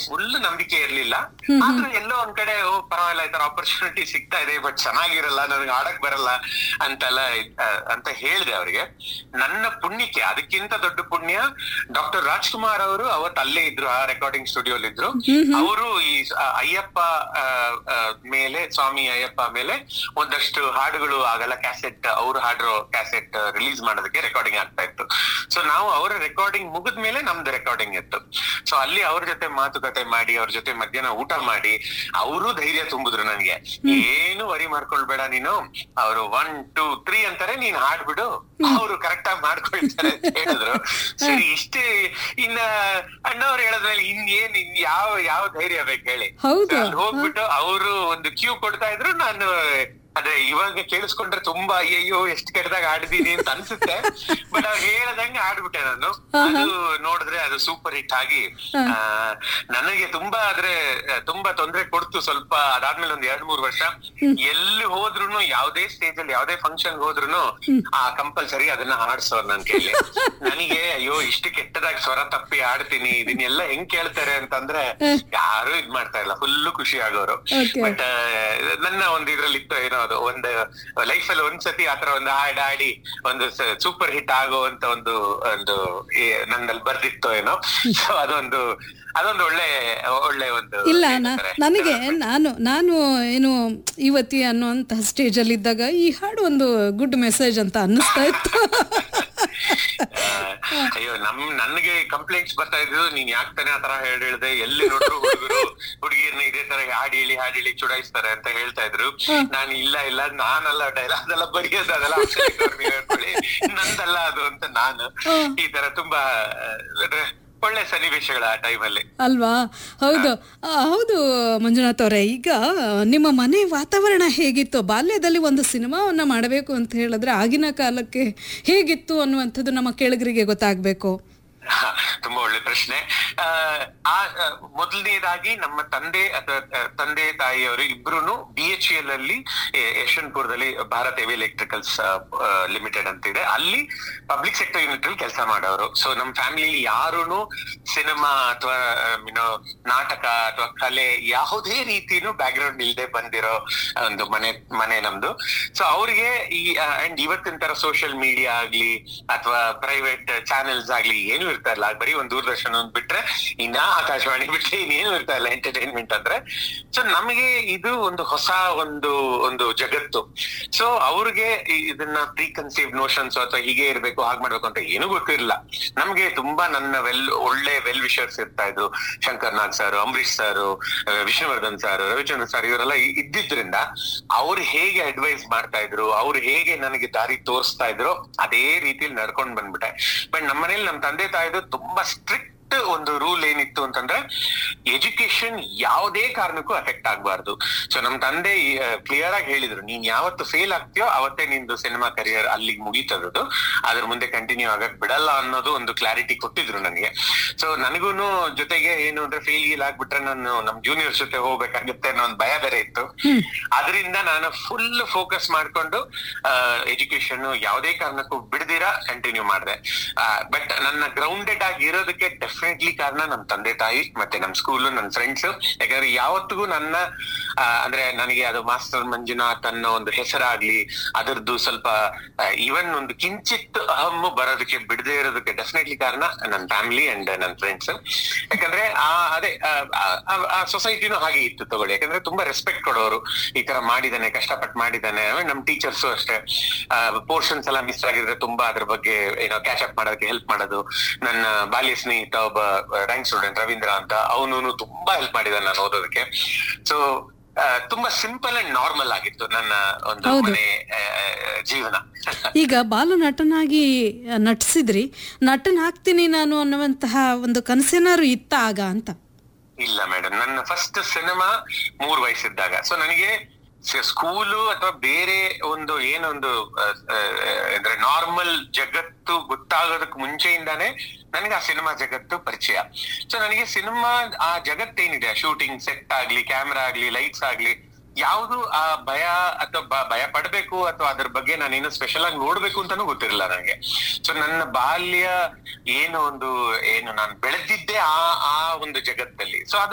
Full ನಂಬಿಕೆ ಇರ್ಲಿಲ್ಲ ಆದ್ರೂ ಎಲ್ಲೋ ಒಂದ್ ಕಡೆ ಓ ಪರವಾಗಿಲ್ಲ ಈ ತರ ಆಪರ್ಚುನಿಟಿ ಸಿಗ್ತಾ ಇದೆ ಬಟ್ ಚೆನ್ನಾಗಿರಲ್ಲ ನನಗೆ ಆಡಕ್ ಬರಲ್ಲ ಅಂತೆಲ್ಲ ಇದ್- ಆ, ಅಂತ ಹೇಳಿದೆ ಅವ್ರಿಗೆ ನನ್ನ ಪುಣ್ಯಕ್ಕೆ ಅದಕ್ಕಿಂತ ದೊಡ್ಡ ಪುಣ್ಯ ಡಾಕ್ಟರ್ ರಾಜ್ಕುಮಾರ್ ಅವರು ಅವತ್ತು ಅಲ್ಲೇ ಇದ್ರು ಆ ರೆಕಾರ್ಡಿಂಗ್ ಸ್ಟುಡಿಯೋಲ್ ಇದ್ರು ಅವರು ಈ ಸ- ಆ, ಅಯ್ಯಪ್ಪ ಆ, ಆ, ಮೇಲೆ ಸ್ವಾಮಿ ಅಯ್ಯಪ್ಪ ಮೇಲೆ ಒಂದಷ್ಟು ಹಾಡುಗಳು ಆಗಲ್ಲ ಕ್ಯಾಸೆಟ್ ಅವ್ರು ಹಾಡಿರೋ ಕ್ಯಾಸೆಟ್ ರಿಲೀಸ್ ಮಾಡೋದಕ್ಕೆ ರೆಕಾರ್ಡಿಂಗ್ ಆಗ್ತಾ ಇತ್ತು ಸೊ ನಾವು ಅವರ ರೆಕಾರ್ಡಿಂಗ್ ಮುಗಿದ ಮೇಲೆ ನಮ್ದು ರೆಕಾರ್ಡಿಂಗ್ ಇತ್ತು ಸೊ ಅಲ್ಲಿ ಅವ್ರ ಜೊತೆ ಮಾತುಕತೆ ಮಾಡಿ ಅವ್ರ ಜೊತೆ ಮಧ್ಯಾಹ್ನ ಊಟ ಮಾಡಿ ಅವರು ಧೈರ್ಯ ತುಂಬಿದ್ರು ನನ್ಗೆ ಏನು ವರಿ ಮಾಡ್ಕೊಳ್ಬೇಡ ನೀನು ಅವರು ಒನ್ ಟೂ ತ್ರೀ ಅಂತಾರೆ ನೀನ್ ಹಾಡ್ಬಿಡು ಅವರು ಕರೆಕ್ಟ್ ಆಗಿ ಮಾಡ್ಕೊಳ್ತಾರೆ ಅಂತ ಹೇಳಿದ್ರು ಸರಿ ಇಷ್ಟೇ ಇನ್ನ ಅಣ್ಣವ್ರು ಹೇಳಿದ್ಮೇಲೆ ಇನ್ ಏನ್ ಇನ್ ಯಾವ ಯಾವ ಧೈರ್ಯ ಬೇಕು ಹೇಳಿ ಹೌದು. ಅಲ್ಲಿ ಹೋಗ್ಬಿಟ್ಟು ಅವರು ಒಂದು ಕ್ಯೂ ಕೊಡ್ತಾ ಇದ್ರು ನಾನು ಅದೇ ಇವಾಗ ಕೇಳಿಸ್ಕೊಂಡ್ರೆ ತುಂಬಾ ಅಯ್ಯಯ್ಯೋ ಎಷ್ಟು ಕೆಟ್ಟದಾಗ ಆಡಿದೀನಿ ಅಂತ ಅನ್ಸುತ್ತೆ ಬಟ್ ಅವ್ರು ಹೇಳದಂಗೆ ಆಡ್ಬಿಟ್ಟೆ ನಾನು ಅದು ನೋಡಿದ್ರೆ ಅದು ಸೂಪರ್ ಹಿಟ್ ಆಗಿ ಆ, ನನಗೆ ತುಂಬಾ ಆದ್ರೆ ಆ, ತುಂಬಾ ತೊಂದ್ರೆ ಕೊಡ್ತು ಸ್ವಲ್ಪ ಅದಾದ್ಮೇಲೆ ಒಂದ್ ಎರಡ್ ಮೂರ್ ವರ್ಷ ಎಲ್ಲಿ ಹೋದ್ರುನು ಯಾವ್ದೇ ಸ್ಟೇಜ್ ಅಲ್ಲಿ ಯಾವ್ದೇ ಫಂಕ್ಷನ್ ಹೋದ್ರುನು ಆ ಕಂಪಲ್ಸರಿ ಅದನ್ನ ಹಾಡ್ಸೋರ್ ನನ್ ಕೈಲಿ ನನಗೆ ಅಯ್ಯೋ ಇಷ್ಟು ಕೆಟ್ಟದಾಗಿ ಸ್ವರ ತಪ್ಪಿ ಆಡ್ತೀನಿ ಇದನ್ನೆಲ್ಲ ಹೆಂಗ್ ಕೇಳ್ತಾರೆ ಅಂತಂದ್ರೆ ಯಾರು ಇದ್ ಮಾಡ್ತಾ ಇಲ್ಲ ಫುಲ್ ಖುಷಿ ಆಗೋರು Okay. ಬಟ್ ನನ್ನ ಒಂದು ಇದ್ರಲ್ಲಿ ಇತ್ತು ಏನೋ ಅದು ಒಂದು ಲೈಫ್ ಅಲ್ಲಿ ಒಂದ್ಸತಿ ಆತರ ಒಂದು ಹಾಡ್ ಆಡಿ ಒಂದು ಸೂಪರ್ ಹಿಟ್ ಆಗುವಂತ ಒಂದು ಒಂದು ಏ- ನನ್ನಲ್ಲಿ ಬರ್ದಿತ್ತು ಏನೋ ಸೊ ಅದೊಂದು ಅದೊಂದು ಒಳ್ಳೆ ಒಳ್ಳೆ ಒಂದು ಇಲ್ಲ ನ- ಏನಂತಾರೆ, ನನಗೆ ನಾನು ನಾನು ಏನು ಇವತ್ತಿ ಅನ್ನುವಂತಹ ಸ್ಟೇಜಲ್ಲಿ ಇದ್ದಾಗ ಈ ಹಾಡು ಒಂದು ಗುಡ್ ಮೆಸೇಜ್ ಅಂತ ಅನ್ನಿಸ್ತಾ ಇತ್ತು ಆ, ಅಯ್ಯೋ ನಮ್ ನನ್ಗೆ ಕಂಪ್ಲೇಂಟ್ಸ್ ಬರ್ತಾ ಇದ್ದು ನೀನ್ ಯಾಕೆ ತಾನೇ ಆತರ ಹೇಳಿ ಹೇಳ್ದೆ ಎಲ್ಲಿ ನೋಡ್ರು ಹುಡುಗರು ಹುಡುಗಿರ್ನ ಇದೇ ತರ ಹಾಡಿ ಹೇಳಿ ಹಾಡಿ ಹೇಳಿ ಚುಡಾಯಿಸ್ತಾರೆ ಅಂತ ಹೇಳ್ತಾ ಇದ್ರು ನಾನು ಇಲ್ಲ ಇಲ್ಲ ನಾನಲ್ಲ ಡೈಲಾಗ್ ಅದೆಲ್ಲ ಬರೆಯೋದು ಅದೆಲ್ಲ ಅಕ್ಷರಕ್ಕೆ ನೀವ್ ಹೇಳ್ಕೊಳ್ಳಿ ನಂದಲ್ಲ ಅದು ಅಂತ ನಾನು ಈ ತರ ತುಂಬಾ ಆ, ಒಳ್ಳೆ ಸನ್ನಿವೇಶಗಳ ಆ ಟೈಮಲ್ಲಿ ಅಲ್ವಾ ಹೌದು ಆ, ಹೌದು ಮಂಜುನಾಥ್ ಅವರೇ ಈಗ ನಿಮ್ಮ ಮನೆ ವಾತಾವರಣ ಹೇಗಿತ್ತು ಬಾಲ್ಯದಲ್ಲಿ ಒಂದು ಸಿನಿಮಾವನ್ನ ಮಾಡಬೇಕು ಅಂತ ಹೇಳಿದ್ರೆ ಆಗಿನ ಕಾಲಕ್ಕೆ ಹೇಗಿತ್ತು ಅನ್ನುವಂಥದ್ದು ನಮ್ಮ ಕೇಳಿಗರಿಗೆ ಗೊತ್ತಾಗ್ಬೇಕು ತುಂಬಾ ಒಳ್ಳೆ ಪ್ರಶ್ನೆ ಆ, ಆ ಆ, ಮೊದಲನೇದಾಗಿ ನಮ್ಮ ತಂದೆ ಅಥವಾ ಆ, ತಂದೆ ತಾಯಿಯವರು ಇಬ್ರು ಬಿ ಎಚ್ ಎಲ್ ಅಲ್ಲಿ ಎ- ಯಶವಂತಪುರದಲ್ಲಿ ಭಾರತ್ ಹೆವಿ ಎಲೆಕ್ಟ್ರಿಕಲ್ಸ್ ಲಿಮಿಟೆಡ್ ಅಂತ ಇದೆ ಅಲ್ಲಿ ಪಬ್ಲಿಕ್ ಸೆಕ್ಟರ್ ಯೂನಿಟ್ ಅಲ್ಲಿ ಕೆಲಸ ಮಾಡೋರು ಸೊ ನಮ್ಮ ಫ್ಯಾಮಿಲಿ ಯಾರು ಸಿನಿಮಾ ಅಥವಾ ಏನೋ ನಾಟಕ ಅಥವಾ ಕಲೆ ಯಾವುದೇ ರೀತಿನೂ ಬ್ಯಾಕ್ ಗ್ರೌಂಡ್ ಇಲ್ಲದೆ ಬಂದಿರೋ ಒಂದು ಮನೆ ಮನೆ ನಮ್ದು ಸೊ ಅವ್ರಿಗೆ ಈ ಅಂಡ್ ಇವತ್ತಿನ ತರ ಸೋಷಿಯಲ್ ಮೀಡಿಯಾ ಆಗ್ಲಿ ಅಥವಾ ಪ್ರೈವೇಟ್ ಚಾನೆಲ್ಸ್ ಆಗ್ಲಿ ಏನು ಇರ್ತಾ ಇಲ್ಲ ಬರೀ ಒಂದ್ ದೂರದರ್ಶನ ಒಂದ್ ಬಿಟ್ರೆ ಇನ್ನ ಆಕಾಶವಾಣಿ ಬಿಟ್ರೆ ಇನ್ನೇನು ಇರ್ತಾ ಇಲ್ಲ ಎಂಟರ್ಟೈನ್ಮೆಂಟ್ ಅಂದ್ರೆ ಸೊ ನಮಗೆ ಇದು ಒಂದು ಹೊಸ ಒಂದು ಒಂದು ಜಗತ್ತು ಸೊ ಅವ್ರಿಗೆ ಈ- ಇದನ್ನ ಪ್ರೀ ಕನ್ಸೀವ್ ನೋಷನ್ಸ್ ಅಥವಾ ಹೀಗೆ ಇರ್ಬೇಕು ಹಾಗೆ ಮಾಡ್ಬೇಕು ಅಂತ ಏನೂ ಗೊತ್ತಿರಲಿಲ್ಲ ನಮ್ಗೆ ತುಂಬಾ ನನ್ನ ವೆಲ್ ಒಳ್ಳೆ ವೆಲ್ ವಿಷರ್ಸ್ ಇರ್ತಾ ಇದ್ರು Shankar Nag sir Ambareesh sir Vishnuvardhan sir Ravichandran sir ಇವರೆಲ್ಲ ಇ- ಇದ್ದಿದ್ರಿಂದ ಅವ್ರು ಹೇಗೆ ಅಡ್ವೈಸ್ ಮಾಡ್ತಾ ಇದ್ರು ಅವ್ರು ಹೇಗೆ ನನಗೆ ದಾರಿ ತೋರಿಸ್ತಾ ಇದ್ರು ಅದೇ ರೀತಿಯಲ್ಲಿ ನಡ್ಕೊಂಡ್ ಬಂದ್ಬಿಟ್ಟೆ ಬಟ್ ನಮ್ಮನೇಲಿ ನಮ್ಮ ತಂದೆ ತಾಯಿದು ತುಂಬಾ ಸ್ಟ್ರಿಕ್ಟ್ ಒಂದು ರೂಲ್ ಏನಿತ್ತು ಅಂತಂದ್ರೆ ಎಜುಕೇಶನ್ ಯಾವುದೇ ಕಾರಣಕ್ಕೂ ಅಫೆಕ್ಟ್ ಆಗ್ಬಾರ್ದು ಸೊ ನಮ್ ತಂದೆ ಕ್ಲಿಯರ್ ಆಗಿ ಹೇಳಿದ್ರು ನೀನ್ ಯಾವತ್ತು ಫೇಲ್ ಆಗ್ತೀಯೋ ಅವತ್ತೇ ನಿಂದು ಸಿನಿಮಾ ಕರಿಯರ್ ಅಲ್ಲಿಗೆ ಮುಗೀತದದು ಅದ್ರ ಮುಂದೆ ಕಂಟಿನ್ಯೂ ಆಗಕ್ ಬಿಡಲ್ಲ ಅನ್ನೋದು ಒಂದು ಕ್ಲಾರಿಟಿ ಕೊಟ್ಟಿದ್ರು ನನಗೆ ಸೊ ನನಗೂನು ಜೊತೆಗೆ ಏನು ಅಂದ್ರೆ ಫೇಲ್ ಗೀಲ್ ಆಗ್ಬಿಟ್ರೆ ನಾನು ನಮ್ ಜೂನಿಯರ್ಸ್ ಜೊತೆ ಹೋಗ್ಬೇಕಾಗುತ್ತೆ ಅನ್ನೋ ಒಂದು ಭಯ ಬೇರೆ ಇತ್ತು ಅದರಿಂದ ನಾನು ಫುಲ್ ಫೋಕಸ್ ಮಾಡ್ಕೊಂಡು ಎಜುಕೇಶನ್ ಯಾವುದೇ ಕಾರಣಕ್ಕೂ ಬಿಡದಿರಾ ಕಂಟಿನ್ಯೂ ಮಾಡಿದೆ ಬಟ್ ನನ್ನ ಗ್ರೌಂಡೆಡ್ ಆಗಿ ಇರೋದಕ್ಕೆ ಡೆಫಿನೆಟ್ಲಿ ಕಾರಣ ನಮ್ ತಂದೆ ತಾಯಿ ಮತ್ತೆ ನಮ್ ಸ್ಕೂಲ್ ನನ್ನ ಫ್ರೆಂಡ್ಸ್ ಯಾಕಂದ್ರೆ ಯಾವತ್ತಿಗೂ ನನ್ನ ಆ, ಅಂದ್ರೆ ನನಗೆ ಅದು ಮಾಸ್ಟರ್ ಮಂಜುನಾಥ್ ಅನ್ನೋ ಒಂದು ಹೆಸರಾಗ್ಲಿ ಅದರದ್ದು ಸ್ವಲ್ಪ ಈವನ್ ಒಂದು ಕಿಂಚಿತ್ ಹಮ್ಮು ಬರೋದಕ್ಕೆ ಬಿಡದೇ ಇರೋದಕ್ಕೆ ಡೆಫಿನೆಟ್ಲಿ ಕಾರಣ ನನ್ನ ಫ್ಯಾಮಿಲಿ ಅಂಡ್ ನನ್ನ ಫ್ರೆಂಡ್ಸ್ ಯಾಕಂದ್ರೆ ಆ ಅದೇ ಆ, ಆ, ಆ ಸೊಸೈಟಿನೂ ಹಾಗೆ ಇತ್ತು ತಗೊಳ್ಳಿ ಯಾಕಂದ್ರೆ ತುಂಬಾ ರೆಸ್ಪೆಕ್ಟ್ ಕೊಡೋರು ಈ ತರ ಮಾಡಿದಾನೆ ಕಷ್ಟಪಟ್ಟು ಮಾಡಿದಾನೆ ಆಮೇಲೆ ನಮ್ ಟೀಚರ್ಸ್ ಅಷ್ಟೇ ಪೋರ್ಷನ್ಸ್ ಎಲ್ಲ ಮಿಸ್ ಆಗಿದ್ರೆ ತುಂಬಾ ಅದ್ರ ಬಗ್ಗೆ ಏನೋ ಕ್ಯಾಚ್ ಅಪ್ ಮಾಡೋದಕ್ಕೆ ಹೆಲ್ಪ್ ಮಾಡೋದು ನನ್ನ ಬಾಲ್ಯ ಸ್ನೇಹಿತ ಒಬ್ಬ ರ್ಯಾಂಕ್ ಸ್ಟೂಡೆಂಟ್ ರವೀಂದ್ರ ಅಂತ ಅವನು ತುಂಬಾ ಹೆಲ್ಪ್ ಮಾಡಿದಾನೆ ನಾನು ಓದೋದಕ್ಕೆ ಸೊ ತುಂಬಾ ಸಿಂಪಲ್ ಅಂಡ್ ನಾರ್ಮಲ್ ಆಗಿತ್ತು ನನ್ನ ಒಂದು ಹೌದು. ಮನೆ ಆ, ಜೀವನ ಈಗ ಬಾಲ ನಟನಾಗಿ ನಟಿಸಿದ್ರಿ ನಟನಾಗ್ತೀನಿ ನಾನು ಅನ್ನುವಂತಹ ಒಂದು ಕನಸೇನಾದ್ರು ಇತ್ತ ಆಗ ಅಂತ ಇಲ್ಲ ಮೇಡಮ್ ನನ್ನ ಫಸ್ಟ್ ಸಿನಿಮಾ ಮೂರ್ ವಯಸ್ಸಿದ್ದಾಗ ಸೊ ನನಗೆ ಸ್ಕೂಲು ಅಥವಾ ಬೇರೆ ಒಂದು ಏನೊಂದು ಆ, ಆ, ಅಂದ್ರೆ ನಾರ್ಮಲ್ ಜಗತ್ತು ಗೊತ್ತಾಗೋದಕ್ಕೆ ಮುಂಚೆಯಿಂದಾನೇ ನನಗೆ ಆ ಸಿನಿಮಾ ಜಗತ್ತು ಪರಿಚಯ ಸೊ ನನಗೆ ಸಿನಿಮಾ ಆ ಜಗತ್ತೇನಿದೆ ಶೂಟಿಂಗ್ ಸೆಟ್ ಆಗ್ಲಿ ಕ್ಯಾಮ್ರಾ ಆಗ್ಲಿ ಲೈಟ್ಸ್ ಆಗ್ಲಿ ಯಾವುದು ಆ ಭಯ ಅಥವಾ ಬ- ಭಯ ಪಡ್ಬೇಕು ಅಥವಾ ಅದ್ರ ಬಗ್ಗೆ ನಾನೇನು ಸ್ಪೆಷಲ್ ಆಗಿ ನೋಡ್ಬೇಕು ಅಂತಾನೂ ಗೊತ್ತಿರಲಿಲ್ಲ ನನಗೆ ಸೊ ನನ್ನ ಬಾಲ್ಯ ಏನು ಒಂದು ಏನು ನಾನು ಬೆಳೆದಿದ್ದೆ ಆ ಆ ಒಂದು ಜಗತ್ತಲ್ಲಿ ಸೊ ಅದು